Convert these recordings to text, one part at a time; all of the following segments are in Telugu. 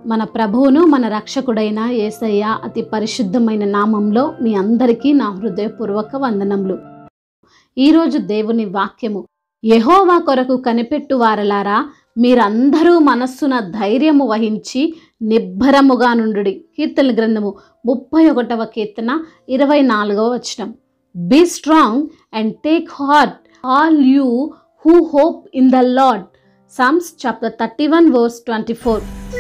మన ప్రభువును మన రక్షకుడైన యేసయ్య అతి పరిశుద్ధమైన నామంలో మీ అందరికీ నా హృదయపూర్వక వందనములు ఈరోజు దేవుని వాక్యము యెహోవా కొరకు కనిపెట్టు వారలారా మీరందరూ మనస్సున ధైర్యము వహించి నిబ్బరముగా నుండుడి కీర్తన గ్రంథము ముప్పై ఒకటవ కీర్తన ఇరవై నాలుగవ వచనం be strong and take heart all you who hope in the Lord Psalms chapter thirty one verse twenty four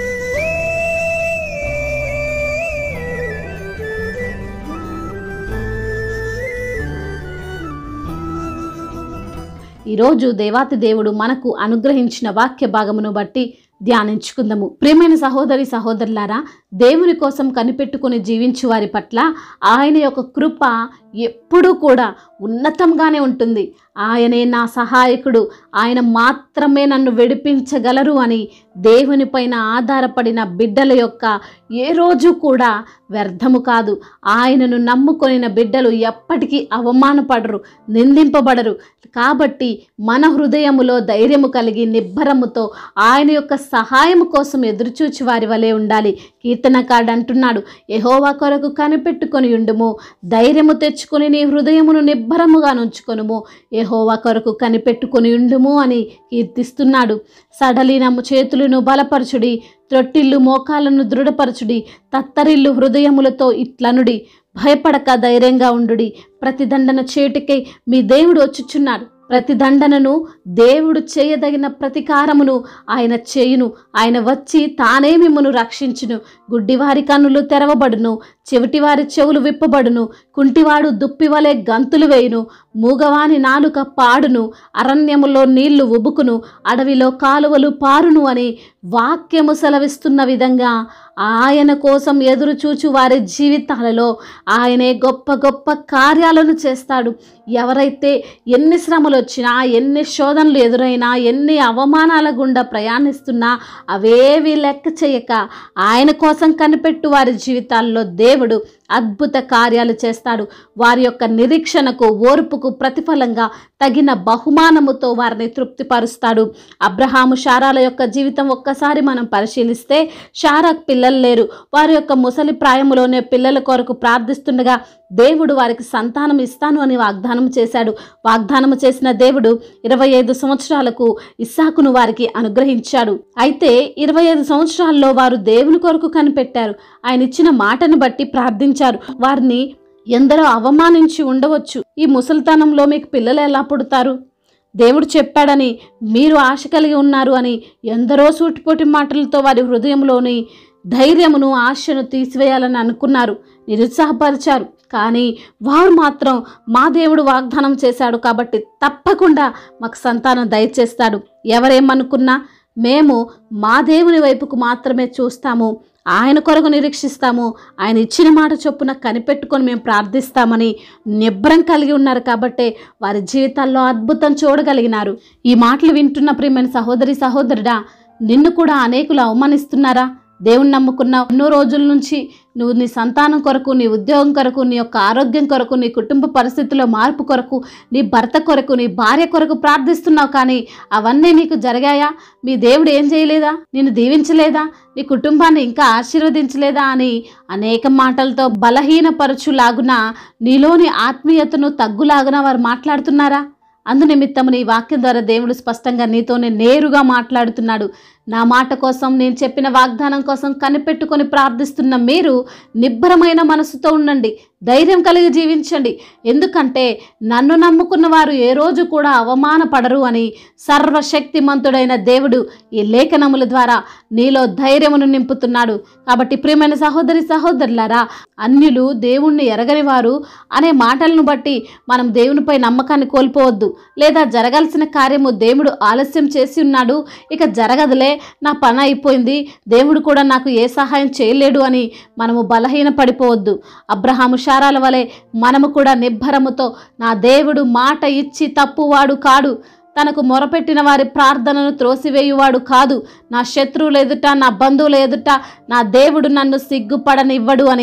ఈరోజు దేవాతి దేవుడు మనకు అనుగ్రహించిన వాక్య భాగమును బట్టి ధ్యానించుకుందాము ప్రియమైన సహోదరి సహోదరులారా దేవుని కోసం కనిపెట్టుకుని జీవించు వారి పట్ల ఆయన యొక్క కృప ఎప్పుడూ కూడా ఉన్నతంగానే ఉంటుంది ఆయనే నా సహాయకుడు ఆయన మాత్రమే నన్ను విడిపించగలరు అని దేవునిపైన ఆధారపడిన బిడ్డల యొక్క ఏ రోజు కూడా వ్యర్థము కాదు ఆయనను నమ్ముకొనిన బిడ్డలు ఎప్పటికీ అవమానపడరు నిందింపబడరు కాబట్టి మన హృదయములో ధైర్యము కలిగి నిబ్బరముతో ఆయన యొక్క సహాయం కోసం ఎదురుచూచి వారి వలె ఉండాలి కీర్తనకాడు అంటున్నాడు యహోవా కొరకు కనిపెట్టుకొని ఉండుము ధైర్యము తెచ్చుకొని నీ హృదయమును నిబ్బరముగా నుంచుకొనుము యహోవా కొరకు కనిపెట్టుకొని ఉండుము అని కీర్తిస్తున్నాడు సడలినము చేతులను బలపరచుడి త్రొట్టిల్లు మోకాలను దృఢపరచుడి తత్తరిల్లు హృదయములతో ఇట్లనుడి భయపడక ధైర్యంగా ఉండుడి ప్రతిదండన చేటికై మీ దేవుడు వచ్చుచున్నాడు ప్రతి దండనను దేవుడు చేయదగిన ప్రతికారమును ఆయన చేయును ఆయన వచ్చి తానే మిమ్మను రక్షించును గుడ్డివారి కన్నులు తెరవబడును చెవిటివారి చెవులు విప్పబడును కుంటివాడు దుప్పివలే గంతులు వేయును మూగవాని నాలుక పాడును అరణ్యములో నీళ్లు ఉబుకును అడవిలో కాలువలు పారును అని వాక్యము సెలవిస్తున్న విధంగా ఆయన కోసం ఎదురు చూచు వారి జీవితాలలో ఆయనే గొప్ప గొప్ప కార్యాలను చేస్తాడు ఎవరైతే ఎన్ని శ్రమలు వచ్చినా ఎన్ని శోధనలు ఎదురైనా ఎన్ని అవమానాల గుండా ప్రయాణిస్తున్నా అవేవి లెక్క చేయక ఆయన కోసం కనిపెట్టు వారి జీవితాల్లో దేవుడు అద్భుత కార్యాలు చేస్తాడు వారి యొక్క నిరీక్షణకు ఓర్పుకు ప్రతిఫలంగా తగిన బహుమానముతో వారిని తృప్తిపరుస్తాడు అబ్రహాము శారాల యొక్క జీవితం ఒక్కసారి మనం పరిశీలిస్తే శారాకు పిల్లలు లేరు వారి యొక్క ముసలి ప్రాయములోనే పిల్లల కొరకు ప్రార్థిస్తుండగా దేవుడు వారికి సంతానం ఇస్తాను అని వాగ్దానం చేశాడు వాగ్దానం చేసిన దేవుడు ఇరవై ఐదు సంవత్సరాలకు ఇస్సాకును వారికి అనుగ్రహించాడు అయితే ఇరవై ఐదు సంవత్సరాల్లో వారు దేవుని కొరకు కనిపెట్టారు ఆయన ఇచ్చిన మాటను బట్టి ప్రార్థించారు వారిని ఎందరో అవమానించి ఉండవచ్చు ఈ ముసలితనంలో మీకు పిల్లలు ఎలా పుడతారు దేవుడు చెప్పాడని మీరు ఆశ కలిగి ఉన్నారు అని ఎందరో సూటిపోటి మాటలతో వారి హృదయంలోని ధైర్యమును ఆశను తీసివేయాలని అనుకున్నారు నిరుత్సాహపరిచారు కానీ వారు మాత్రం మా దేవుడు వాగ్దానం చేశాడు కాబట్టి తప్పకుండా మాకు సంతానం దయచేస్తాడు ఎవరేమనుకున్నా మేము మా దేవుని వైపుకు మాత్రమే చూస్తాము ఆయన కొరకు నిరీక్షిస్తాము ఆయన ఇచ్చిన మాట చొప్పున కనిపెట్టుకొని మేము ప్రార్థిస్తామని నిబ్బరం కలిగి ఉన్నారు కాబట్టే వారి జీవితాల్లో అద్భుతం చూడగలిగినారు ఈ మాటలు వింటున్న ప్రియమైన సహోదరి సహోదరుడా నిన్ను కూడా అనేకులు అవమానిస్తున్నారా దేవుని నమ్ముకున్న ఎన్నో రోజుల నుంచి నువ్వు నీ సంతానం కొరకు నీ ఉద్యోగం కొరకు నీ యొక్క ఆరోగ్యం కొరకు నీ కుటుంబ పరిస్థితుల్లో మార్పు కొరకు నీ భర్త కొరకు నీ భార్య కొరకు ప్రార్థిస్తున్నావు కానీ అవన్నీ నీకు జరిగాయా మీ దేవుడు ఏం చేయలేదా నిన్ను దీవించలేదా నీ కుటుంబాన్ని ఇంకా ఆశీర్వదించలేదా అని అనేక మాటలతో బలహీనపరచులాగున నీలోని ఆత్మీయతను తగ్గులాగున వారు మాట్లాడుతున్నారా అందునిమిత్తము నీ వాక్యం ద్వారా దేవుడు స్పష్టంగా నీతోనే నేరుగా మాట్లాడుతున్నాడు నా మాట కోసం నేను చెప్పిన వాగ్దానం కోసం కనిపెట్టుకొని ప్రార్థిస్తున్న మీరు నిబ్బరమైన మనసుతో ఉండండి ధైర్యం కలిగి జీవించండి ఎందుకంటే నన్ను నమ్ముకున్న వారు ఏ రోజు కూడా అవమానపడరు అని సర్వశక్తిమంతుడైన దేవుడు ఈ లేఖనముల ద్వారా నీలో ధైర్యమును నింపుతున్నాడు కాబట్టి ప్రియమైన సహోదరి సహోదరులారా అన్యులు దేవుణ్ణి ఎరగని వారు అనే మాటలను బట్టి మనం దేవునిపై నమ్మకాన్ని కోల్పోవద్దు లేదా జరగాల్సిన కార్యము దేవుడు ఆలస్యం చేసి ఉన్నాడు ఇక జరగదులే నా పని అయిపోయింది దేవుడు కూడా నాకు ఏ సహాయం చేయలేడు అని మనము బలహీన పడిపోవద్దు అబ్రహాము శారాల వలె మనము కూడా నిబ్బరముతో నా దేవుడు మాట ఇచ్చి తప్పువాడు కాడు తనకు మొరపెట్టిన వారి ప్రార్థనను త్రోసివేయువాడు కాదు నా శత్రువులు ఎదుట నా బంధువుల ఎదుట నా దేవుడు నన్ను సిగ్గుపడనివ్వడు అని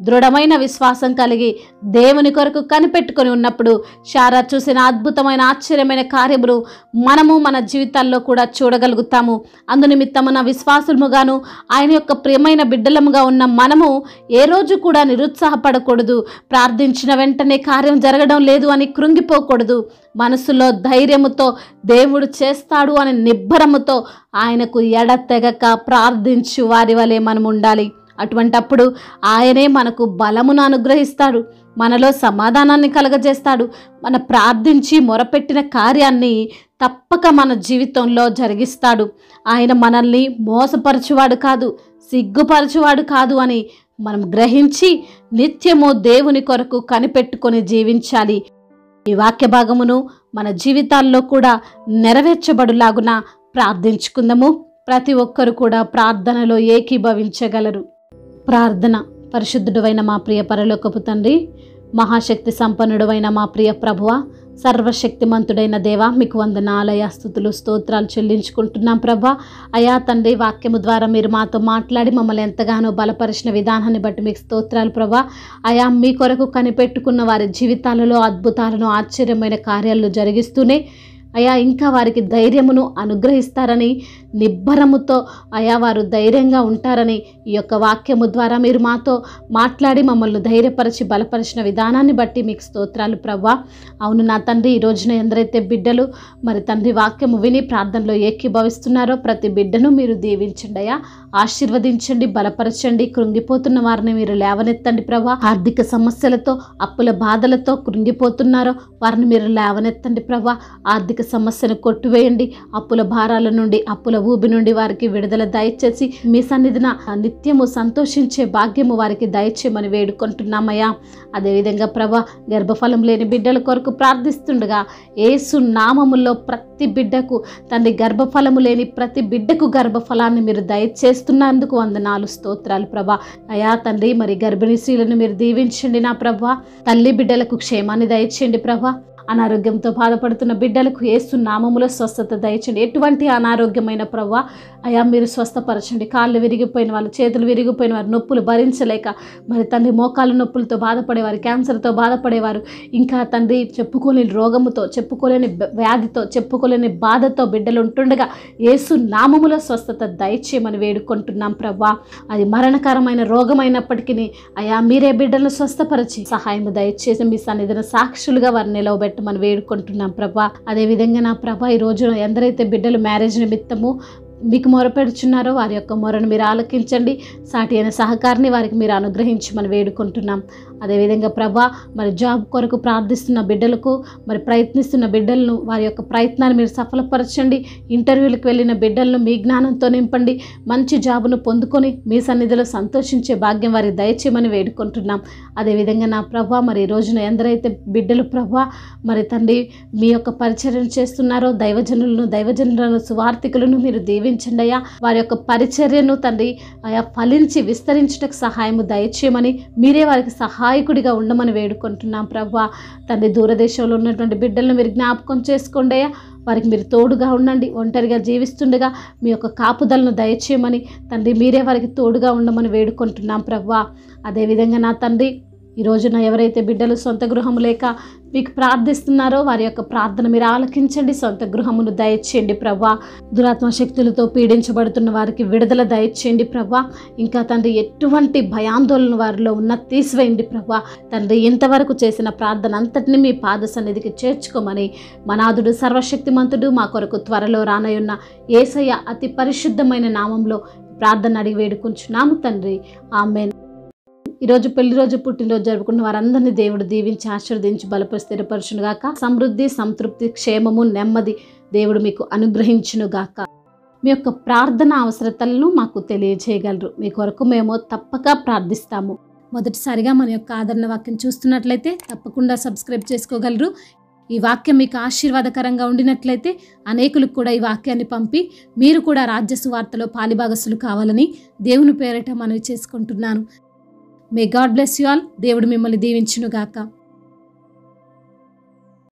దృఢమైన విశ్వాసం కలిగి దేవుని కొరకు కనిపెట్టుకొని ఉన్నప్పుడు శారా చూసిన అద్భుతమైన ఆశ్చర్యమైన కార్యములు మనము మన జీవితాల్లో కూడా చూడగలుగుతాము అందు నిమిత్తమున విశ్వాసముగాను ఆయన యొక్క ప్రియమైన బిడ్డలముగా ఉన్న మనము ఏ రోజు కూడా నిరుత్సాహపడకూడదు ప్రార్థించిన వెంటనే కార్యం జరగడం లేదు అని కృంగిపోకూడదు మనసులో ధైర్యముతో దేవుడు చేస్తాడు అనే నిబ్బరముతో ఆయనకు ఎడతెగక ప్రార్థించు వారి వలె మనం ఉండాలి అటువంటప్పుడు ఆయనే మనకు బలమును అనుగ్రహిస్తాడు మనలో సమాధానాన్ని కలగజేస్తాడు మన ప్రార్థించి మొరపెట్టిన కార్యాన్ని తప్పక మన జీవితంలో జరిగిస్తాడు ఆయన మనల్ని మోసపరచువాడు కాదు సిగ్గుపరచువాడు కాదు అని మనం గ్రహించి నిత్యము దేవుని కొరకు కనిపెట్టుకొని జీవించాలి ఈ వాక్య భాగమును మన జీవితాల్లో కూడా నెరవేర్చబడులాగున ప్రార్థించుకుందాము ప్రతి ఒక్కరు కూడా ప్రార్థనలో ఏకీభవించగలరు ప్రార్థన పరిశుద్ధుడైన మా ప్రియ పరలోకపు తండ్రి మహాశక్తి సంపన్నుడైన మా ప్రియ ప్రభువ సర్వశక్తిమంతుడైన దేవ మీకు వందనాలయ స్థుతులు స్తోత్రాలు చెల్లించుకుంటున్నాం ప్రభా అయా తండ్రి వాక్యము ద్వారా మీరు మాతో మాట్లాడి మమ్మల్ని ఎంతగానో బలపరిచిన విధానాన్ని బట్టి మీకు స్తోత్రాలు ప్రభా అయా మీ కొరకు కనిపెట్టుకున్న వారి జీవితాలలో అద్భుతాలను ఆశ్చర్యమైన కార్యాలు జరిగిస్తూనే అయా ఇంకా వారికి ధైర్యమును అనుగ్రహిస్తారని నిబ్బరముతో అయా వారు ధైర్యంగా ఉంటారని ఈ యొక్క వాక్యము ద్వారా మీరు మాతో మాట్లాడి మమ్మల్ని ధైర్యపరిచి బలపరిచిన విధానాన్ని బట్టి మీకు స్తోత్రాలు ప్రవ్వా అవును నా తండ్రి ఈ రోజున ఎందరైతే బిడ్డలు మరి తండ్రి వాక్యము విని ప్రార్థనలో ఏకీభవిస్తున్నారో ప్రతి బిడ్డను మీరు దీవించండి అయ్యా ఆశీర్వదించండి బలపరచండి కృంగిపోతున్న వారిని మీరు లేవనెత్తండి ప్రభా ఆర్థిక సమస్యలతో అప్పుల బాధలతో కృంగిపోతున్నారో వారిని మీరు లేవనెత్తండి ప్రభా ఆర్థిక సమస్యను కొట్టివేయండి అప్పుల భారాల నుండి అప్పుల ఊబి నుండి వారికి విడుదల దయచేసి మీ సన్నిధిన నిత్యము సంతోషించే భాగ్యము వారికి దయచేయమని వేడుకుంటున్నామయ్యా అదేవిధంగా ప్రభా గర్భఫలం లేని బిడ్డల కొరకు ప్రార్థిస్తుండగా ఏసు నామములో ప్రతి బిడ్డకు తండ్రి గర్భఫలము లేని ప్రతి బిడ్డకు గర్భఫలాన్ని మీరు దయచేస్తున్నందుకు వందనాలు స్తోత్రాలు ప్రభా అయా తండ్రి మరి గర్భిణీ స్త్రీలను మీరు దీవించండి నా ప్రభా తల్లి బిడ్డలకు క్షేమాన్ని దయచేయండి ప్రభా అనారోగ్యంతో బాధపడుతున్న బిడ్డలకు ఏసు నామములో స్వస్థత దయచండి ఎటువంటి అనారోగ్యమైన ప్రవ్వ అయా మీరు స్వస్థపరచండి కాళ్ళు విరిగిపోయిన వాళ్ళు చేతులు విరిగిపోయిన వారు నొప్పులు భరించలేక మరి తండ్రి మోకాలు నొప్పులతో బాధపడేవారు క్యాన్సర్తో బాధపడేవారు ఇంకా తండ్రి చెప్పుకోలేని రోగముతో చెప్పుకోలేని బ- వ్యాధితో చెప్పుకోలేని బాధతో బిడ్డలు ఉంటుండగా ఏసు నామములో స్వస్థత దయచేయమని వేడుకుంటున్నాం ప్రవ్వా అది మరణకరమైన రోగమైనప్పటికీ అయా మీరే బిడ్డలను స్వస్థపరిచి సహాయం దయచేసి మీ సన్నిధిన సాక్షులుగా వారిని నిలవబెట్టమని వేడుకుంటున్నాం ప్రభా అదేవిధంగా నా ప్రభా ఈ రోజున ఎందరైతే బిడ్డలు మ్యారేజ్ నిమిత్తము మీకు మొరపెడుచున్నారో వారి యొక్క మొరను మీరు ఆలకించండి సాటి అయిన సహకారిని వారికి మీరు అనుగ్రహించమని వేడుకుంటున్నాం అదేవిధంగా ప్రభా మరి జాబ్ కొరకు ప్రార్థిస్తున్న బిడ్డలకు మరి ప్రయత్నిస్తున్న బిడ్డలను వారి యొక్క ప్రయత్నాన్ని మీరు సఫలపరచండి ఇంటర్వ్యూలకు వెళ్ళిన బిడ్డలను మీ జ్ఞానంతో నింపండి మంచి జాబును పొందుకొని మీ సన్నిధిలో సంతోషించే భాగ్యం వారికి దయచేయమని వేడుకుంటున్నాం అదేవిధంగా నా ప్రభా మరి ఈ రోజున ఎందరైతే బిడ్డలు ప్రభా మరి తండ్రి మీ యొక్క పరిచర్యను చేస్తున్నారో దైవజనులను దైవజనులను సువార్థికులను మీరు దీవించండి అయ్యా వారి యొక్క పరిచర్యను తండ్రి ఆయా ఫలించి విస్తరించుటకు సహాయము దయచేయమని మీరే వారికి సహాయకుడిగా ఉండమని వేడుకుంటున్నాం ప్రభా తండ్రి దూరదేశంలో ఉన్నటువంటి బిడ్డలను మీరు జ్ఞాపకం చేసుకోండి అయ్యా వారికి మీరు తోడుగా ఉండండి ఒంటరిగా జీవిస్తుండగా మీ యొక్క కాపుదలను దయచేయమని తండ్రి మీరే వారికి తోడుగా ఉండమని వేడుకుంటున్నాం ప్రవ్వా అదేవిధంగా నా తండ్రి ఈ రోజున ఎవరైతే బిడ్డలు సొంత గృహము లేక మీకు ప్రార్థిస్తున్నారో వారి యొక్క ప్రార్థన మీరు ఆలకించండి సొంత గృహమును దయచేయండి ప్రభా దురాత్మ శక్తులతో పీడించబడుతున్న వారికి విడుదల దయచేయండి ప్రభా ఇంకా తండ్రి ఎటువంటి భయాందోళన వారిలో ఉన్న తీసివేయండి ప్రభా తండ్రి ఇంతవరకు చేసిన ప్రార్థన అంతటిని మీ పాద సన్నిధికి చేర్చుకోమని మనాథుడు సర్వశక్తిమంతుడు మా కొరకు త్వరలో రానయున్న ఏసయ్య అతి పరిశుద్ధమైన నామంలో ప్రార్థన అడిగి వేడుకుంటున్నాము తండ్రి ఆమెన్ ఈరోజు పెళ్లి రోజు పుట్టినరోజు జరుపుకున్న వారందరినీ దేవుడు దీవించి ఆశీర్వదించి బలపరి స్థిరపరచునుగాక సమృద్ధి సంతృప్తి క్షేమము నెమ్మది దేవుడు మీకు అనుగ్రహించునుగాక మీ యొక్క ప్రార్థన అవసరతలను మాకు తెలియజేయగలరు మీ కొరకు మేము తప్పక ప్రార్థిస్తాము మొదటిసారిగా మన యొక్క ఆదరణ వాక్యం చూస్తున్నట్లయితే తప్పకుండా సబ్స్క్రైబ్ చేసుకోగలరు ఈ వాక్యం మీకు ఆశీర్వాదకరంగా ఉండినట్లయితే అనేకులకు కూడా ఈ వాక్యాన్ని పంపి మీరు కూడా రాజ్య సువార్తలో పాలిభాగస్సులు కావాలని దేవుని పేరిట మనవి చేసుకుంటున్నాను may God bless you all దేవుడు మిమ్మల్ని దీవించునుగాక